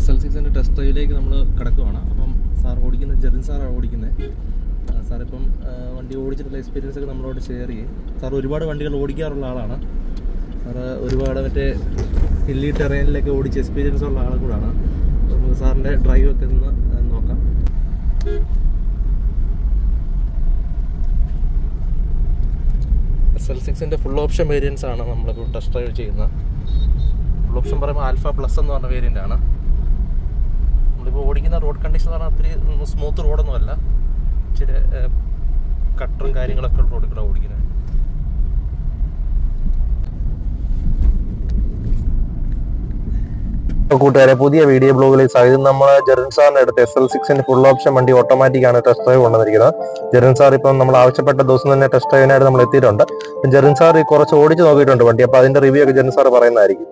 S L സിക്സിൻ്റെ test ഡ്രൈവിലേക്ക് നമ്മൾ കിടക്കുവാണ് അപ്പം സാർ ഓടിക്കുന്ന ജെറിൻ സാറാണ് ഓടിക്കുന്നത് സാർ ഇപ്പം ആ, വണ്ടി ഓടിച്ചിട്ടുള്ള എക്സ്പീരിയൻസ് ഒക്കെ നമ്മളോട് ഷെയർ ചെയ്യും സാർ ഒരുപാട് വണ്ടികൾ ഓടിക്കാറുള്ള ആളാണ് സാറ് ഒരുപാട് മറ്റേ ഹില്ലി ടെറൈനിലൊക്കെ ഓടിച്ച് എക്സ്പീരിയൻസ് ഉള്ള ആളും കൂടാണ് അപ്പോൾ നമുക്ക് സാറിൻ്റെ ഡ്രൈവ് ഒക്കെ ഒന്ന് ആ, നോക്കാം എസ് എൽ സിക്സിൻ്റെ ഫുൾ ഓപ്ഷൻ വേരിയൻസ് ആണ് നമ്മളിപ്പോൾ ടെസ്റ്റ് ഡ്രൈവ് ചെയ്യുന്നത് ഫുൾ ഓപ്ഷൻ പറയുമ്പോൾ ആൽഫ പ്ലസ് എന്ന് പറഞ്ഞ വേരിയൻ്റ് ആണ് നമ്മളിപ്പോൾ ഓടിക്കുന്ന റോഡ് കണ്ടീഷൻ എന്ന് പറഞ്ഞാൽ അത്രയും സ്മൂത്ത് റോഡൊന്നും അല്ല ഇച്ചിരി കട്ടറും കാര്യങ്ങളൊക്കെ ഉള്ള റോഡിൽ കൂടെ ഓടിക്കുന്നത് കൂട്ടുകാരെ പുതിയ വീഡിയോ ബ്ലോഗിലേക്ക് സ്വാഗതം നമ്മൾ ജെറിൻ സാറിന്റെ അടുത്ത് എസ് എൽ സിക്സിന്റെ ഫുൾ ഓപ്ഷൻ വണ്ടി ഓട്ടോമാറ്റിക് ആണ് ടെസ്റ്റ് ഡ്രൈവ് കൊണ്ടുവന്നിരിക്കുന്നത് ജെറിൻ സാർ ഇപ്പം നമ്മൾ ആവശ്യപ്പെട്ട ദിവസം തന്നെ ടെസ്റ്റ് ഡ്രൈവിനായിട്ട് നമ്മൾ എത്തിയിട്ടുണ്ട് അപ്പം ജെറിൻ സാർ ഈ കുറച്ച് ഓടിച്ച് നോക്കിയിട്ടുണ്ട് വണ്ടി അപ്പൊ അതിന്റെ റിവ്യൂ ഒക്കെ ജെറിൻ സാർ പറയുന്നതായിരിക്കും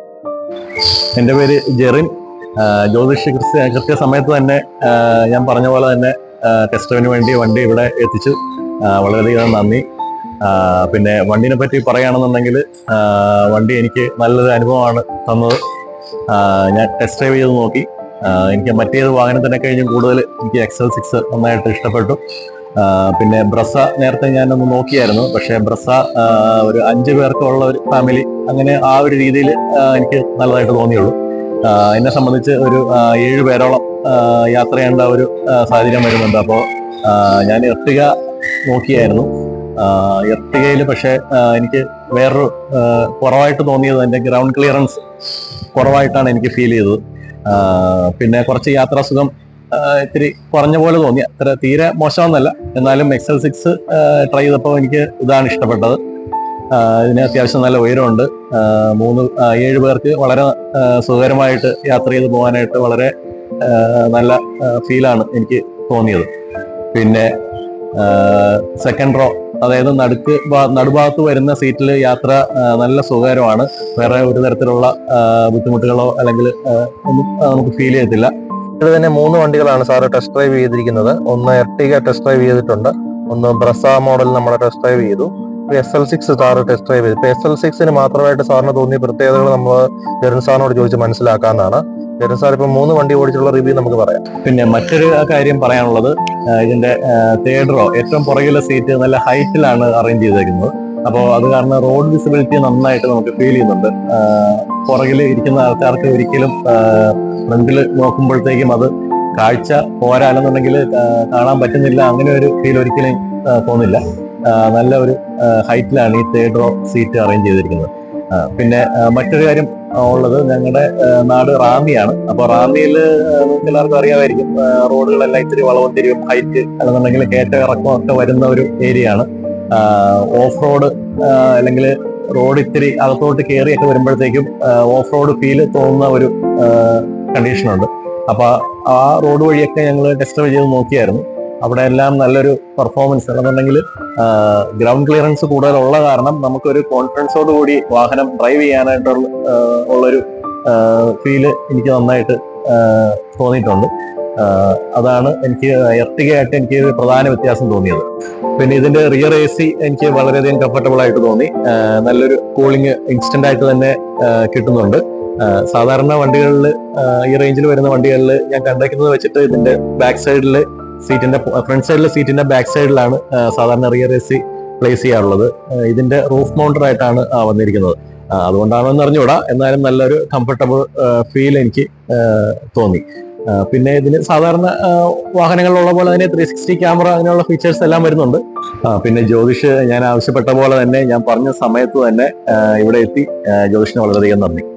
എൻ്റെ പേര് ജെറിൻ ആ, ജ്യോതിഷ് കൃത്യ കൃത്യസമയത്ത് തന്നെ ആ, ഞാൻ പറഞ്ഞ പോലെ തന്നെ ടെസ്റ്റ് ഡ്രൈവിന് വേണ്ടി വണ്ടി ഇവിടെ എത്തിച്ചു ആ, വളരെയധികം നന്ദി ആ, പിന്നെ വണ്ടിനെ പറ്റി പറയുകയാണെന്നുണ്ടെങ്കിൽ ആ, വണ്ടി എനിക്ക് നല്ലൊരു അനുഭവമാണ് തന്നത് ആ, ഞാൻ ടെസ്റ്റ് ഡ്രൈവ് ചെയ്ത് നോക്കി ആ, എനിക്ക് മറ്റേത് വാഹനത്തിനെ കഴിഞ്ഞും കൂടുതൽ എനിക്ക് എക്സൽ സിക്സ് നന്നായിട്ട് ഇഷ്ടപ്പെട്ടു ആ, പിന്നെ ബ്രസ നേരത്തെ ഞാനൊന്ന് നോക്കിയായിരുന്നു പക്ഷേ ബ്രസ ആ, ഒരു അഞ്ച് പേർക്കുള്ള ഒരു ഫാമിലി അങ്ങനെ ആ ഒരു രീതിയിൽ എനിക്ക് നല്ലതായിട്ട് തോന്നിയുള്ളൂ ആ, എന്നെ സംബന്ധിച്ച് ഒരു ആ, ഏഴ് പേരോളം ആ, യാത്ര ചെയ്യേണ്ട ഒരു ആ, സാഹചര്യം വരുന്നുണ്ട് അപ്പോൾ ഞാൻ എർട്ടിക നോക്കിയായിരുന്നു എർട്ടികയിൽ പക്ഷേ ആ, എനിക്ക് വേറൊരു ആ, കുറവായിട്ട് തോന്നിയത് എൻ്റെ ഗ്രൗണ്ട് ക്ലിയറൻസ് കുറവായിട്ടാണ് എനിക്ക് ഫീൽ ചെയ്തത് ആ, പിന്നെ കുറച്ച് യാത്രാസുഖം ആ, ഇത്തിരി കുറഞ്ഞ പോലെ തോന്നി അത്ര തീരെ മോശമെന്നല്ല എന്നാലും എക്സൽ സിക്സ് ട്രൈ ചെയ്തപ്പോൾ എനിക്ക് ഇതാണ് ഇഷ്ടപ്പെട്ടത് ആ, ഇതിന് അത്യാവശ്യം നല്ല ഉയരമുണ്ട് ആ, മൂന്ന് ആ, ഏഴ് പേർക്ക് വളരെ ആ, സുഖകരമായിട്ട് യാത്ര ചെയ്ത് പോകാനായിട്ട് വളരെ ആ, നല്ല ഫീലാണ് എനിക്ക് തോന്നിയത് പിന്നെ സെക്കൻഡ് റോ അതായത് നടുക്ക് ഭാ- നടുഭാഗത്ത് വരുന്ന സീറ്റിൽ യാത്ര ആ, നല്ല സുഖകരമാണ് വേറെ ഒരു തരത്തിലുള്ള ആ, ബുദ്ധിമുട്ടുകളോ അല്ലെങ്കിൽ ആ, ഒന്നും ആ, നമുക്ക് ഫീൽ ചെയ്യത്തില്ല ഇത് തന്നെ മൂന്ന് വണ്ടികളാണ് സാർ ടെസ്റ്റ് ഡ്രൈവ് ചെയ്തിരിക്കുന്നത് ഒന്ന് എർട്ടിക ടെസ്റ്റ് ഡ്രൈവ് ചെയ്തിട്ടുണ്ട് ഒന്ന് ബ്രസ മോഡൽ നമ്മൾ ടെസ്റ്റ് ഡ്രൈവ് ചെയ്തു S L six sir test drive ചെയ്തു ഇപ്പൊ എസ് എൽ സിക്സിന് മാത്രമായിട്ട് സാറിന് തോന്നിയ പ്രത്യേകതകൾ നമ്മൾ ജെറിൻ സാറിനോട് ചോദിച്ച് മനസ്സിലാക്കാവുന്നതാണ് ജെറിൻ സാർ ഇപ്പൊ മൂന്ന് വണ്ടി ഓടിച്ചുള്ള റിവ്യൂ നമുക്ക് പറയാം പിന്നെ മറ്റൊരു കാര്യം പറയാനുള്ളത് ആ, ഇതിന്റെ തേർഡ് റോ ഏറ്റവും പുറകിലെ സീറ്റ് നല്ല ഹൈറ്റിലാണ് അറേഞ്ച് ചെയ്തേക്കുന്നത് അപ്പോൾ അത് കാരണം റോഡ് വിസിബിലിറ്റി നന്നായിട്ട് നമുക്ക് ഫീൽ ചെയ്യുന്നുണ്ട് ആ, പുറകിൽ ഇരിക്കുന്ന ആൾക്കാർക്ക് ഒരിക്കലും ഫ്രണ്ടിൽ നോക്കുമ്പോഴത്തേക്കും അത് കാഴ്ച പോരാ അല്ലെന്നുണ്ടെങ്കിൽ ആ, കാണാൻ പറ്റുന്നില്ല അങ്ങനെ ഒരു ഫീൽ ഒരിക്കലും ആ, തോന്നില്ല ആ, നല്ല ഒരു ഹൈറ്റിലാണ് ഈ തേർഡ് റോ സീറ്റ് അറേഞ്ച് ചെയ്തിരിക്കുന്നത് ആ, പിന്നെ ആ, മറ്റൊരു കാര്യം ആ, ഉള്ളത് ഞങ്ങളുടെ നാട് റാന്നിയാണ് അപ്പൊ റാന്നിയിൽ നിങ്ങൾക്ക് എല്ലാവർക്കും അറിയാമായിരിക്കും ആ, റോഡുകളെല്ലാം ഇത്തിരി വളവും തിരിവും ഹൈറ്റ് അല്ലെന്നുണ്ടെങ്കിൽ കയറ്റ ഇറക്കം ഒക്കെ വരുന്ന ഒരു ഏരിയ ആണ് ഓഫ് റോഡ് അല്ലെങ്കിൽ റോഡ് ഇത്തിരി അകത്തോട്ട് കയറിയൊക്കെ വരുമ്പോഴത്തേക്കും ഓഫ് റോഡ് ഫീൽ തോന്നുന്ന ഒരു കണ്ടീഷൻ ഉണ്ട് അപ്പൊ ആ റോഡ് വഴിയൊക്കെ ഞങ്ങൾ ടെസ്റ്റ് ചെയ്ത് നോക്കിയായിരുന്നു അവിടെ എല്ലാം നല്ലൊരു പെർഫോമൻസ് അല്ലെന്നുണ്ടെങ്കിൽ ഗ്രൗണ്ട് ക്ലിയറൻസ് കൂടുതലുള്ള കാരണം നമുക്കൊരു കോൺഫിഡൻസോട് കൂടി വാഹനം ഡ്രൈവ് ചെയ്യാനായിട്ടുള്ള ആ, ഉള്ളൊരു ഫീല് എനിക്ക് നന്നായിട്ട് ആ, തോന്നിയിട്ടുണ്ട് ആ, അതാണ് എനിക്ക് എർട്ടികയായിട്ട് എനിക്ക് ഒരു പ്രധാന വ്യത്യാസം തോന്നിയത് പിന്നെ ഇതിന്റെ റിയർ എ സി എനിക്ക് വളരെയധികം കംഫർട്ടബിൾ ആയിട്ട് തോന്നി ആ, നല്ലൊരു കൂളിംഗ് ഇൻസ്റ്റന്റ് ആയിട്ട് തന്നെ ആ, കിട്ടുന്നുണ്ട് ആ, സാധാരണ വണ്ടികളിൽ ഈ റേഞ്ചിൽ വരുന്ന വണ്ടികളിൽ ഞാൻ കണ്ടേക്കുന്നത് വെച്ചിട്ട് ഇതിന്റെ ബാക്ക് സൈഡിൽ സീറ്റിന്റെ ഫ്രണ്ട് സൈഡിലെ സീറ്റിന്റെ ബാക്ക് സൈഡിലാണ് ആ, സാധാരണ റിയർ എ സി പ്ലേസ് ചെയ്യാറുള്ളത് ആ, ഇതിന്റെ റൂഫ് മൗണ്ടർ ആയിട്ടാണ് ആ, വന്നിരിക്കുന്നത് ആ, അതുകൊണ്ടാണോ എന്ന് അറിഞ്ഞുകൂടാ എന്നാലും നല്ലൊരു കംഫർട്ടബിൾ ഫീൽ എനിക്ക് ആ, തോന്നി ആ, പിന്നെ ഇതിന് സാധാരണ ആ, വാഹനങ്ങളിലുള്ള പോലെ തന്നെ ത്രീ സിക്സ്റ്റി ക്യാമറ അങ്ങനെയുള്ള ഫീച്ചേഴ്സ് എല്ലാം വരുന്നുണ്ട് ആ, പിന്നെ ജ്യോതിഷ് ഞാൻ ആവശ്യപ്പെട്ട പോലെ തന്നെ ഞാൻ പറഞ്ഞ സമയത്ത് തന്നെ ആ, ഇവിടെ എത്തി ആ, ജ്യോതിഷിന് വളരെയധികം നന്ദി